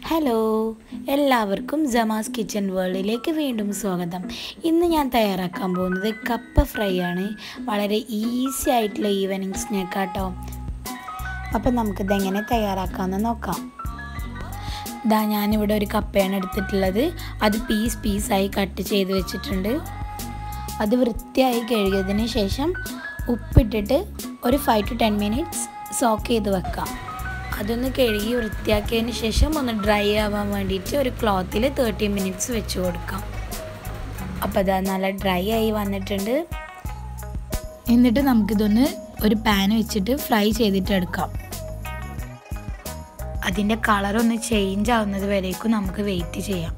hello എല്ലാവർക്കും Gemma's kitchen വേൾഡിലേക്ക് വീണ്ടും സ്വാഗതം ഇന്ന് ഞാൻ തയ്യാറാക്കാൻ പോകുന്നത് കപ്പ ഫ്രൈ ആണ് വളരെ ഈസി ആയിട്ടുള്ള ഈവനിങ് സ്നാക്കാട്ടോ അപ്പം നമുക്കിതെങ്ങനെ തയ്യാറാക്കാമെന്ന് നോക്കാം ഇതാ ഞാനിവിടെ ഒരു കപ്പയാണ് എടുത്തിട്ടുള്ളത് അത് പീസ് പീസായി കട്ട് ചെയ്ത് വെച്ചിട്ടുണ്ട് അത് വൃത്തിയായി കഴുകിയതിന് ശേഷം ഉപ്പിട്ടിട്ട് ഒരു five to ten minutes soak ചെയ്ത് വെക്കാം അതൊന്ന് കഴുകി വൃത്തിയാക്കിയതിന് ശേഷം ഒന്ന് ഡ്രൈ ആവാൻ വേണ്ടിയിട്ട് ഒരു ക്ലോത്തിൽ തേർട്ടി മിനിറ്റ്സ് വെച്ച് കൊടുക്കാം അപ്പോൾ അതാ നല്ല ഡ്രൈ ആയി വന്നിട്ടുണ്ട് എന്നിട്ട് നമുക്കിതൊന്ന് ഒരു പാൻ വെച്ചിട്ട് ഫ്രൈ ചെയ്തിട്ട് എടുക്കാം അതിൻ്റെ കളറൊന്ന് ചേഞ്ച് ആവുന്നത് വരേക്കും നമുക്ക് വെയിറ്റ് ചെയ്യാം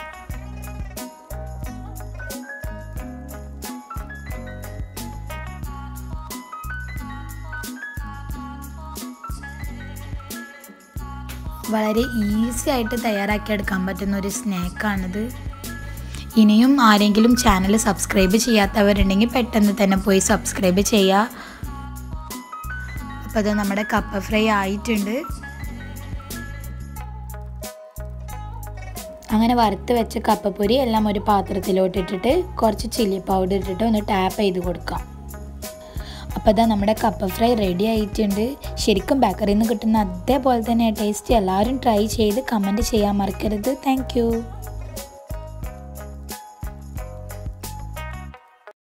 വളരെ ഈസി ആയിട്ട് തയ്യാറാക്കിയെടുക്കാൻ പറ്റുന്ന ഒരു സ്നാക്കാണിത് ഇനിയും ആരെങ്കിലും ചാനൽ സബ്സ്ക്രൈബ് ചെയ്യാത്തവരുണ്ടെങ്കിൽ പെട്ടെന്ന് തന്നെ പോയി സബ്സ്ക്രൈബ് ചെയ്യുക അപ്പോൾ അത് നമ്മുടെ കപ്പ ഫ്രൈ ആയിട്ടുണ്ട് അങ്ങനെ വറുത്ത് വെച്ച കപ്പപ്പൊരി എല്ലാം ഒരു പാത്രത്തിലോട്ട് ഇട്ടിട്ട് കുറച്ച് ചില്ലി പൗഡർ ഇട്ടിട്ട് ഒന്ന് ടാപ്പ് ചെയ്ത് കൊടുക്കാം അപ്പോൾ ഇതാ നമ്മുടെ കപ്പ ഫ്രൈ റെഡി ആയിട്ടുണ്ട് ശരിക്കും ബേക്കറിയിൽ നിന്ന് കിട്ടുന്ന അതേപോലെ തന്നെ ടേസ്റ്റ് എല്ലാവരും ട്രൈ ചെയ്ത് കമൻറ്റ് ചെയ്യാൻ മറക്കരുത് താങ്ക്